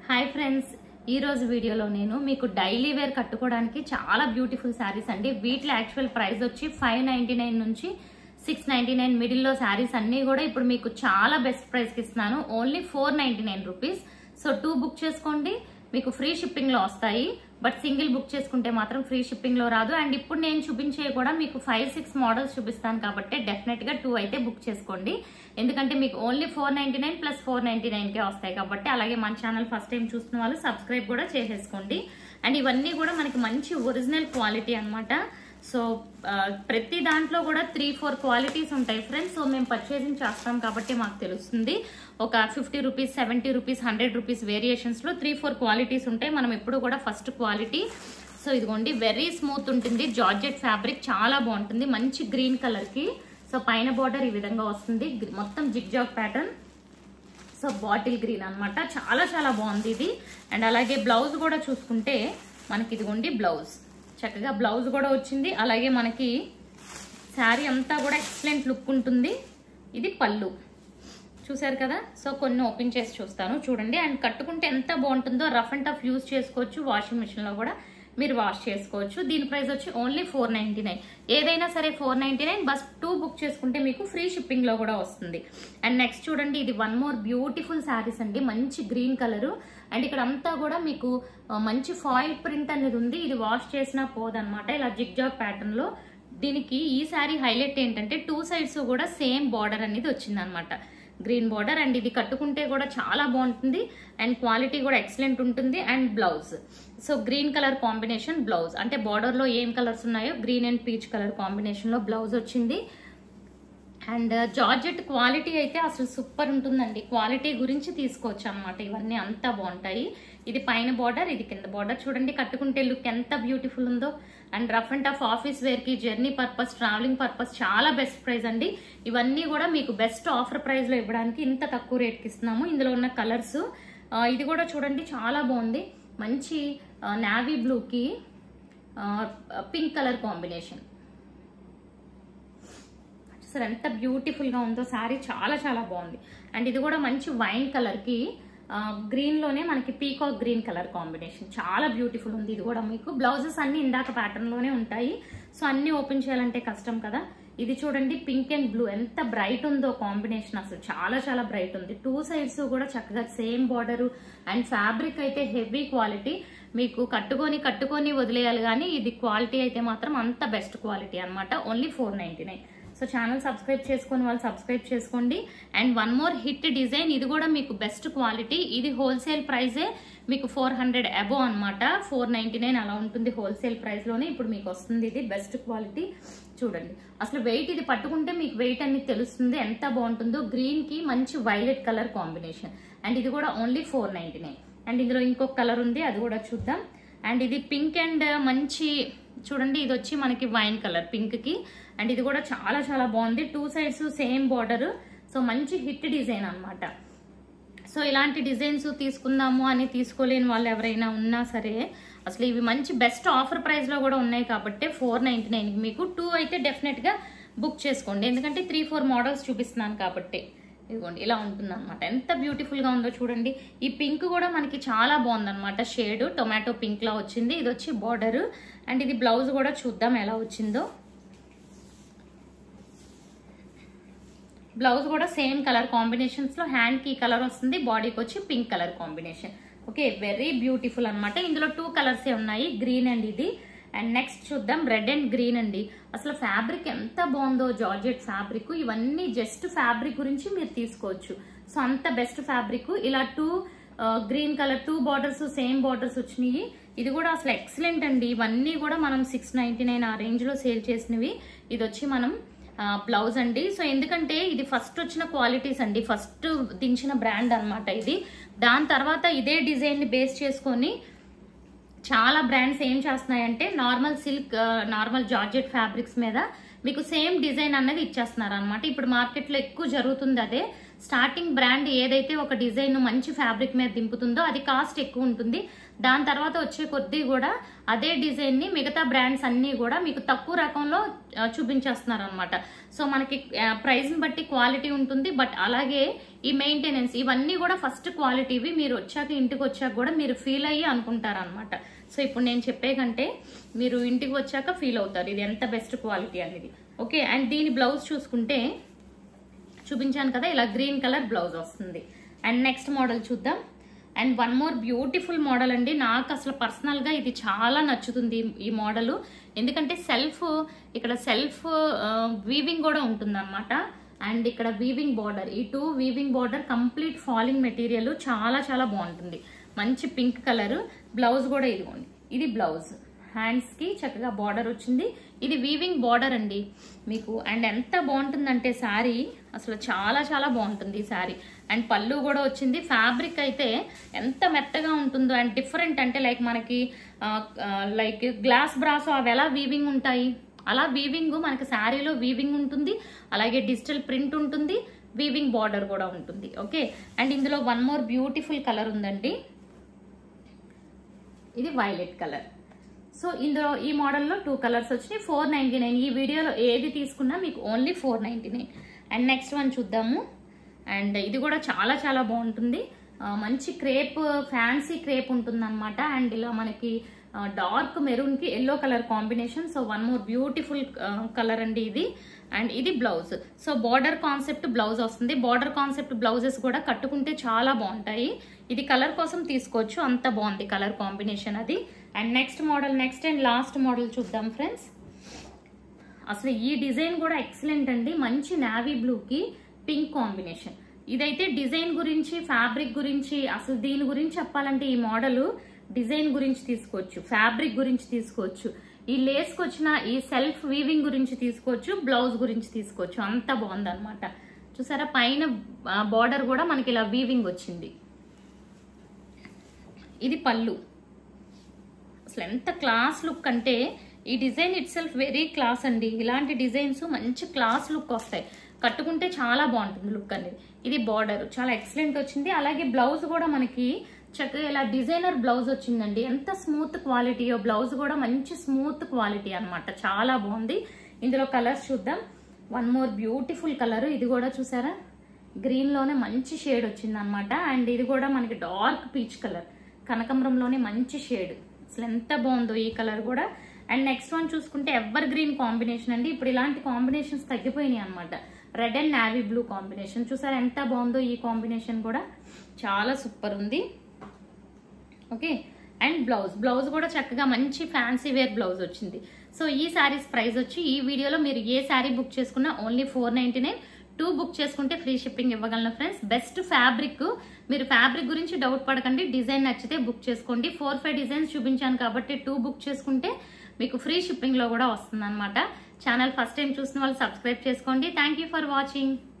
hi friends ఈ రోజు వీడియోలో నేను మీకు డైలీ వేర్ కట్టుకోవడానికి చాలా బ్యూటిఫుల్ శారీస్ అండి వీటిలో యాక్చువల్ ప్రైస్ వచ్చి ఫైవ్ నైన్టీ నైన్ నుంచి సిక్స్ నైన్టీ నైన్ మిడిల్లో శారీస్ అన్ని కూడా ఇప్పుడు మీకు చాలా బెస్ట్ ప్రైస్కి ఇస్తున్నాను only four ninety nine rupees so two book చేసుకోండి మీకు ఫ్రీ షిప్పింగ్ లో వస్తాయి బట్ సింగిల్ బుక్ చేసుకుంటే మాత్రం ఫ్రీ షిప్పింగ్ లో రాదు అండ్ ఇప్పుడు నేను చూపించే కూడా మీకు ఫైవ్ సిక్స్ మోడల్స్ చూపిస్తాను కాబట్టి డెఫినెట్ గా టూ అయితే బుక్ చేసుకోండి ఎందుకంటే మీకు only four ninety nine plus four ninety nine కే వస్తాయి కాబట్టి అలాగే మన ఛానల్ ఫస్ట్ టైం చూస్తున్న వాళ్ళు సబ్స్క్రైబ్ కూడా చేసేసుకోండి అండ్ ఇవన్నీ కూడా మనకి మంచి ఒరిజినల్ క్వాలిటీ అన్నమాట సో ఆ, ప్రతి దాంట్లో కూడా త్రీ ఫోర్ క్వాలిటీస్ ఉంటాయి ఫ్రెండ్స్ సో మేము పర్చేసింగ్ చేస్తాం కాబట్టి మాకు తెలుస్తుంది ఒక fifty rupees seventy rupees hundred rupees variations లో త్రీ ఫోర్ క్వాలిటీస్ ఉంటాయి మనం ఎప్పుడు కూడా ఫస్ట్ క్వాలిటీ సో ఇదిగోండి వెరీ స్మూత్ ఉంటుంది జార్జెట్ ఫ్యాబ్రిక్ చాలా బాగుంటుంది మంచి గ్రీన్ కలర్ కి సో పైన బార్డర్ ఈ విధంగా వస్తుంది గ్రి- మొత్తం zigzag pattern so bottle green అన్నమాట చాలా చాలా బాగుంది ఇది అండ్ అలాగే బ్లౌజ్ కూడా చూసుకుంటే మనకి ఇదిగోండి బ్లౌజ్ చక్కగా బ్లౌజ్ కూడా వచ్చింది అలాగే మనకి శారీ అంతా కూడా ఎక్సలెంట్ లుక్ ఉంటుంది ఇది పళ్ళు చూసారు కదా సో కొన్ని ఓపెన్ చేసి చూస్తాను చూడండి అండ్ కట్టుకుంటే ఎంత బాగుంటుందో రఫ్ అండ్ టఫ్ యూజ్ చేసుకోవచ్చు వాషింగ్ మిషన్ లో కూడా మీరు వాష్ చేసుకోవచ్చు దీని ప్రైస్ వచ్చి ఓన్లీ ఫోర్ నైన్టీ నైన్ ఏదైనా సరే ఫోర్ నైన్టీ నైన్ బస్ టూ బుక్ చేసుకుంటే మీకు ఫ్రీ షిప్పింగ్ లో కూడా వస్తుంది అండ్ నెక్స్ట్ చూడండి ఇది వన్ మోర్ బ్యూటిఫుల్ శారీస్ అండి మంచి గ్రీన్ కలర్ అండ్ ఇక్కడ అంతా కూడా మీకు ఆ, మంచి ఫాయిల్ ప్రింట్ అనేది ఉంది ఇది వాష్ చేసినా పోదన్నమాట ఇలా జిగ్జాగ్ ప్యాటర్న్ లో దీనికి ఈ శారీ హైలైట్ ఏంటంటే టూ సైడ్స్ కూడా సేమ్ బార్డర్ అనేది వచ్చిందనమాట గ్రీన్ బార్డర్ అండ్ ఇది కట్టుకుంటే కూడా చాలా బాగుంటుంది అండ్ క్వాలిటీ కూడా ఎక్సలెంట్ ఉంటుంది and blouse so green colour combination blouse అంటే బార్డర్ లో ఏం కలర్స్ ఉన్నాయో green and peach colour combination లో బ్లౌజ్ వచ్చింది అండ్ జార్జెట్ క్వాలిటీ అయితే అసలు సూపర్ ఉంటుందండి క్వాలిటీ గురించి తీసుకోవచ్చు అనమాట ఇవన్నీ అంతా బాగుంటాయి ఇది పైన బార్డర్ ఇది కింద బార్డర్ చూడండి కట్టుకుంటే లుక్ ఎంత బ్యూటిఫుల్ ఉందో and rough and tough office wear కి జర్నీ పర్పస్ ట్రావెలింగ్ పర్పస్ చాలా బెస్ట్ ప్రైస్ అండి ఇవన్నీ కూడా మీకు బెస్ట్ ఆఫర్ ప్రైస్ లో ఇవ్వడానికి ఇంత తక్కువ రేట్ కి ఇస్తున్నాము ఇందులో ఉన్న కలర్స్ ఇది కూడా చూడండి చాలా బాగుంది మంచి నావీ బ్లూకి పింక్ కలర్ కాంబినేషన్ అసలు ఎంత బ్యూటిఫుల్ గా ఉందో శారీ చాలా చాలా బాగుంది అండ్ ఇది కూడా మంచి వైన్ కలర్ కి గ్రీన్ లోనే మనకి పీకాక్ గ్రీన్ కలర్ కాంబినేషన్ చాలా బ్యూటిఫుల్ ఉంది ఇది కూడా మీకు బ్లౌజెస్ అన్ని ఇందాక ప్యాటర్న్ లోనే ఉంటాయి సో అన్ని ఓపెన్ చేయాలంటే కష్టం కదా ఇది చూడండి పింక్ అండ్ బ్లూ ఎంత బ్రైట్ ఉందో కాంబినేషన్ అసలు చాలా చాలా బ్రైట్ ఉంది టూ సైడ్స్ కూడా చక్కగా సేమ్ బార్డర్ అండ్ ఫ్యాబ్రిక్ అయితే హెవీ క్వాలిటీ మీకు కట్టుకొని కట్టుకొని వదిలేయాలి కానీ ఇది క్వాలిటీ అయితే మాత్రం అంత బెస్ట్ క్వాలిటీ అన్నమాట only four ninety nine so channel subscribe చేసుకొని వాళ్ళు సబ్స్క్రైబ్ చేసుకోండి and one more hit design ఇది కూడా మీకు బెస్ట్ క్వాలిటీ ఇది హోల్సేల్ ప్రైజే మీకు ఫోర్ హండ్రెడ్ అబో అనమాట ఫోర్ నైన్టీ నైన్ అలా ఉంటుంది హోల్సేల్ ప్రైస్ లోనే ఇప్పుడు మీకు వస్తుంది ఇది బెస్ట్ క్వాలిటీ చూడండి అసలు వెయిట్ ఇది పట్టుకుంటే మీకు వెయిట్ అనేది తెలుస్తుంది ఎంత బాగుంటుందో గ్రీన్ కి మంచి వైలెట్ కలర్ కాంబినేషన్ అండ్ ఇది కూడా only four ninety nine and ఇందులో ఇంకొక కలర్ ఉంది అది కూడా చూద్దాం అండ్ ఇది పింక్ అండ్ మంచి చూడండి ఇది వచ్చి మనకి వైన్ కలర్ పింక్ కి అండ్ ఇది కూడా చాలా చాలా బాగుంది two sides same border so మంచి హిట్ డిజైన్ అన్నమాట సో ఇలాంటి డిజైన్స్ తీసుకుందాము అని తీసుకోలేని వాళ్ళు ఎవరైనా ఉన్నా సరే అసలు ఇవి మంచి బెస్ట్ ఆఫర్ ప్రైస్ లో కూడా ఉన్నాయి కాబట్టి ఫోర్ నైన్టీ నైన్ మీకు టూ అయితే డెఫినెట్ గా బుక్ చేసుకోండి ఎందుకంటే త్రీ ఫోర్ మోడల్స్ చూపిస్తున్నాను కాబట్టి ఇదిగోండి ఇలా ఉంటుంది అనమాట ఎంత బ్యూటిఫుల్ గా ఉందో చూడండి ఈ పింక్ కూడా మనకి చాలా బాగుంది అనమాట షేడ్ టొమాటో పింక్ లా వచ్చింది ఇది వచ్చి బార్డర్ అండ్ ఇది బ్లౌజ్ కూడా చూద్దాం ఎలా వచ్చిందో బ్లౌజ్ కూడా సేమ్ కలర్ కాంబినేషన్స్ లో హ్యాండ్ కి కలర్ వస్తుంది బాడీకి వచ్చి pink colour combination okay very beautiful అన్నమాట ఇందులో టూ కలర్స్ ఉన్నాయి గ్రీన్ అండ్ ఇది అండ్ నెక్స్ట్ చూద్దాం రెడ్ అండ్ గ్రీన్ అండి అసలు ఫ్యాబ్రిక్ ఎంత బాగుందో జార్జెట్ ఫ్యాబ్రిక్ ఇవన్నీ జస్ట్ ఫ్యాబ్రిక్ గురించి మీరు తీసుకోవచ్చు సో అంత బెస్ట్ ఫ్యాబ్రిక్ ఇలా two green colour two borders same borders వచ్చినాయి ఇది కూడా అసలు ఎక్సలెంట్ అండి ఇవన్నీ కూడా మనం సిక్స్ నైన్టీ నైన్ ఆ రేంజ్ లో సేల్ చేసినవి ఇది వచ్చి మనం బ్లౌజ్ అండి సో ఎందుకంటే ఇది ఫస్ట్ వచ్చిన క్వాలిటీస్ అండి ఫస్ట్ దించిన బ్రాండ్ అన్నమాట ఇది దాని తర్వాత ఇదే డిజైన్ ని బేస్ చేసుకొని చాలా బ్రాండ్స్ ఏం చేస్తున్నాయంటే normal silk normal georgette fabrics మీద మీకు సేమ్ డిజైన్ అన్నది ఇచ్చేస్తున్నారు అనమాట ఇప్పుడు మార్కెట్ లో ఎక్కువ జరుగుతుంది అదే స్టార్టింగ్ బ్రాండ్ ఏదైతే ఒక డిజైన్ మంచి ఫ్యాబ్రిక్ మీద దింపుతుందో అది కాస్ట్ ఎక్కువ ఉంటుంది దాని తర్వాత వచ్చే కొద్దీ కూడా అదే డిజైన్ ని మిగతా బ్రాండ్స్ అన్ని కూడా మీకు తక్కువ రకంలో ఆ, చూపించేస్తున్నారు అనమాట సో మనకి ప్రైస్ ని బట్టి క్వాలిటీ ఉంటుంది బట్ అలాగే ఈ మెయింటెనెన్స్ ఇవన్నీ కూడా ఫస్ట్ క్వాలిటీవి మీరు వచ్చాక ఇంటికి వచ్చాక కూడా మీరు ఫీల్ అయ్యి అనుకుంటారు అనమాట సో ఇప్పుడు నేను చెప్పే కంటే మీరు ఇంటికి వచ్చాక ఫీల్ అవుతారు ఇది ఎంత బెస్ట్ క్వాలిటీ అనేది ఓకే అండ్ దీని బ్లౌజ్ చూసుకుంటే చూపించాను కదా ఇలా గ్రీన్ కలర్ బ్లౌజ్ వస్తుంది అండ్ నెక్స్ట్ మోడల్ చూద్దాం and one more beautiful model అండి నాకు అసలు పర్సనల్గా ఇది చాలా నచ్చుతుంది ఈ- ఈ మోడల్ ఎందుకంటే సెల్ఫ్ ఇక్కడ సెల్ఫ్ వీవింగ్ కూడా ఉంటుంది అండ్ ఇక్కడ వీవింగ్ బార్డర్ ఈ two weaving border complete falling material చాలా చాలా బాగుంటుంది మంచి పింక్ కలర్ బ్లౌజ్ కూడా ఇదిగోండి ఇది బ్లౌజ్ హ్యాండ్స్ కి చక్కగా బార్డర్ వచ్చింది ఇది వీవింగ్ బార్డర్ అండి మీకు అండ్ ఎంత బాగుంటుందంటే శారీ అసలు చాలా చాలా బాగుంటుంది ఈ శారీ అండ్ పళ్ళు కూడా వచ్చింది ఫ్యాబ్రిక్ అయితే ఎంత మెత్తగా ఉంటుందో అండ్ డిఫరెంట్ అంటే లైక్ మనకి లైక్ గ్లాస్ బ్రాస్ అవి ఎలా వీవింగ్ ఉంటాయి అలా వీవింగ్ మనకి శారీలో వీవింగ్ ఉంటుంది అలాగే డిజిటల్ ప్రింట్ ఉంటుంది వీవింగ్ బార్డర్ కూడా ఉంటుంది ఓకే అండ్ ఇందులో వన్ మోర్ బ్యూటిఫుల్ కలర్ ఉందండి ఇది వైలెట్ కలర్ సో ఇందులో ఈ మోడల్లో టూ కలర్స్ వచ్చినాయి ఫోర్ నైన్టీ నైన్ ఈ వీడియోలో ఏది తీసుకున్నా మీకు only four ninety nine and next one చూద్దాము అండ్ ఇది కూడా చాలా చాలా బాగుంటుంది ఆ, మంచి క్రేప్ ఫ్యాన్సీ క్రేప్ ఉంటుంది అనమాట అండ్ ఇలా మనకి డార్క్ మెరూన్ కి yellow colour combination so one more beautiful colour అండి ఇది అండ్ ఇది blouse so border concept blouse వస్తుంది బార్డర్ కాన్సెప్ట్ బ్లౌజెస్ కూడా కట్టుకుంటే చాలా బాగుంటాయి ఇది కలర్ కోసం తీసుకోవచ్చు అంత బాగుంది కలర్ కాంబినేషన్ అది and next model next and last model చూద్దాం ఫ్రెండ్స్ అసలు ఈ డిజైన్ కూడా ఎక్సలెంట్ అండి మంచి నావీ బ్లూకి పింక్ కాంబినేషన్ ఇదైతే డిజైన్ గురించి ఫ్యాబ్రిక్ గురించి అసలు దీని గురించి చెప్పాలంటే ఈ మోడల్ డిజైన్ గురించి తీసుకోవచ్చు ఫ్యాబ్రిక్ గురించి తీసుకోవచ్చు ఈ లేస్కి వచ్చిన ఈ సెల్ఫ్ వీవింగ్ గురించి తీసుకోవచ్చు బ్లౌజ్ గురించి తీసుకోవచ్చు అంత బాగుందన్నమాట చూసారా పైన బార్డర్ కూడా మనకి ఇలా వీవింగ్ వచ్చింది ఇది పళ్ళు అసలు ఎంత క్లాస్ లుక్ అంటే ఈ design itself very class అండి ఇలాంటి డిజైన్స్ మంచి క్లాస్ లుక్ వస్తాయి కట్టుకుంటే చాలా బాగుంటుంది లుక్ అనేది ఇది బార్డర్ చాలా ఎక్సలెంట్ వచ్చింది అలాగే బ్లౌజ్ కూడా మనకి చక్కగా ఇలా డిజైనర్ బ్లౌజ్ వచ్చిందండి ఎంత స్మూత్ క్వాలిటీయో బ్లౌజ్ కూడా మంచి స్మూత్ క్వాలిటీ అన్నమాట చాలా బాగుంది ఇందులో కలర్స్ చూద్దాం వన్ మోర్ బ్యూటిఫుల్ కలర్ ఇది కూడా చూసారా గ్రీన్ లోనే మంచి షేడ్ వచ్చింది అనమాట అండ్ ఇది కూడా మనకి డార్క్ పీచ్ కలర్ కనకంబరంలోనే మంచి షేడ్ అసలు ఎంత బాగుందో ఈ కలర్ కూడా అండ్ నెక్స్ట్ వన్ చూసుకుంటే ఎవర్ గ్రీన్ కాంబినేషన్ అండి ఇప్పుడు ఇలాంటి కాంబినేషన్స్ తగ్గిపోయినాయి అనమాట red and navy blue combination చూసారా ఎంత బాగుందో ఈ కాంబినేషన్ కూడా చాలా సూపర్ ఉంది ఓకే అండ్ బ్లౌజ్ బ్లౌజ్ కూడా చక్కగా మంచి ఫ్యాన్సీ వేర్ బ్లౌజ్ వచ్చింది సో ఈ శారీస్ ప్రైస్ వచ్చి ఈ వీడియోలో మీరు ఏ శారీ బుక్ చేసుకున్నా only four ninety nine two book చేసుకుంటే ఫ్రీ షిప్పింగ్ ఇవ్వగలను ఫ్రెండ్స్ బెస్ట్ ఫ్యాబ్రిక్ మీరు ఫ్యాబ్రిక్ గురించి డౌట్ పడకండి డిజైన్ నచ్చితే బుక్ చేసుకోండి ఫోర్ ఫైవ్ డిజైన్స్ చూపించాను కాబట్టి టూ బుక్ చేసుకుంటే మీకు ఫ్రీ షిప్పింగ్ లో కూడా వస్తుంది అనమాట ఛానల్ ఫస్ట్ టైం చూసిన వాళ్ళు సబ్స్క్రైబ్ చేసుకోండి థ్యాంక్ ఫర్ వాచింగ్